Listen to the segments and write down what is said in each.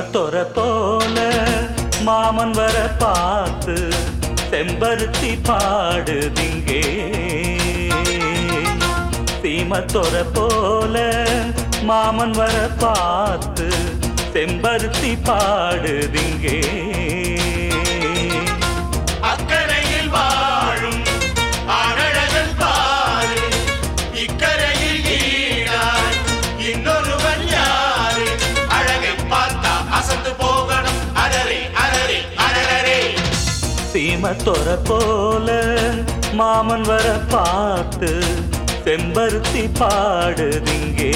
சீமத்தொர போல மாமன் வர பார்த்து செம்பருத்தி பாடுதிங்கே சீமத்தொர போல மாமன் வர பார்த்து செம்பருத்தி பாடுதிங்கே அக்கரையில் வாழும் ஆனழகன் பாரு இக்கரையில் ஈடாய் இன்னொருவன் யாரு அழகை பார்த்தா அசந்து போகணும் அரரே அரரே அரரே சீமத்தொர போல மாமன் வர பார்த்து செம்பருத்தி பாடுதிங்கே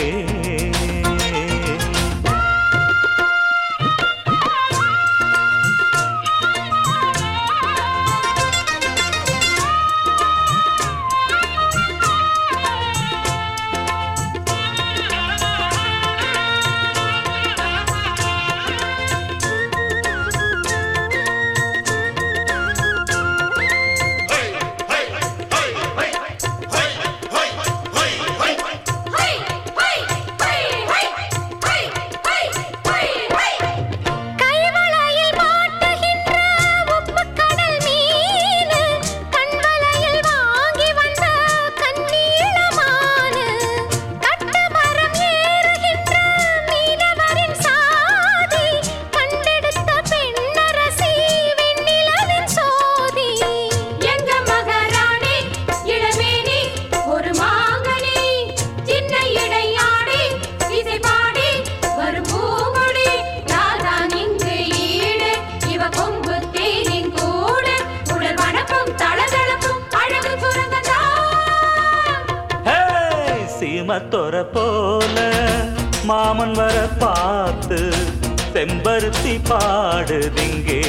கைவளையில் மாட்டுகின்ற உப்புக்கடல் மீனு கண்வளையில் வாங்கி வந்த கண்ணீளமானு கட்டுமரம் ஏறுகின்ற மீனவரின் சாதி கண்டெடுத்த பெண்ணரசி வெண்ணிலவின் சோதி எங்க மகாராணி இளமேனி ஒரு மாங்கனி சின்ன இடையாடி இசை பாடி வரும் பூங்கொடி ராதான் இங்கு ஈடு இவ கொம்பு தேனின் கூடு உடல் வனப்பும் தளதளப்பும் அழகு சுரங்கத்தான் ஹே, சீமத்தொர போல மாமன் வர பார்த்து செம்பருத்தி பாடுதிங்கே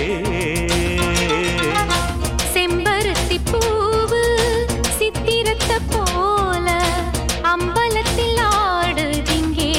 செம்பருத்தி பூவு சித்திரத்த போல அம்பலத்தில் ஆடுதிங்கே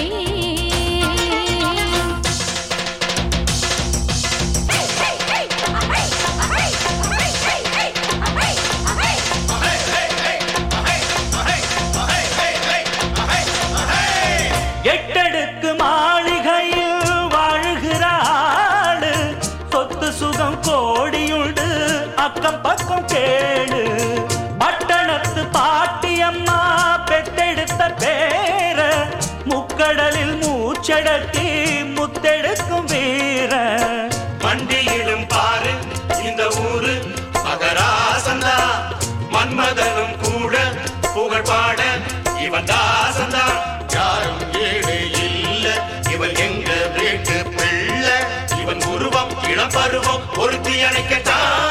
எட்டடுக்கு மாளிகையில் வாழுகிற ஆளு சொத்து சுகம் கோடியுண்டு அக்கம் பக்கம் கேளு பட்டணத்து பாட்டியம்மா பெத்தெடுத்த பேர முக்கடலில் மூச்சடக்கி முத்தெடுக்கும் வீர மண்டியிலும் பாரு இந்த ஊரு மகராசந்தா மன்மதனும் கூட புகழ் பாட இவன் தாசந்தா யாரும் ஏழு இல்ல இவன் எங்க வீட்டு பிள்ளை இவன் உருவம் இளம் பருவம் ஒருத்தி அணைக்கத்தான்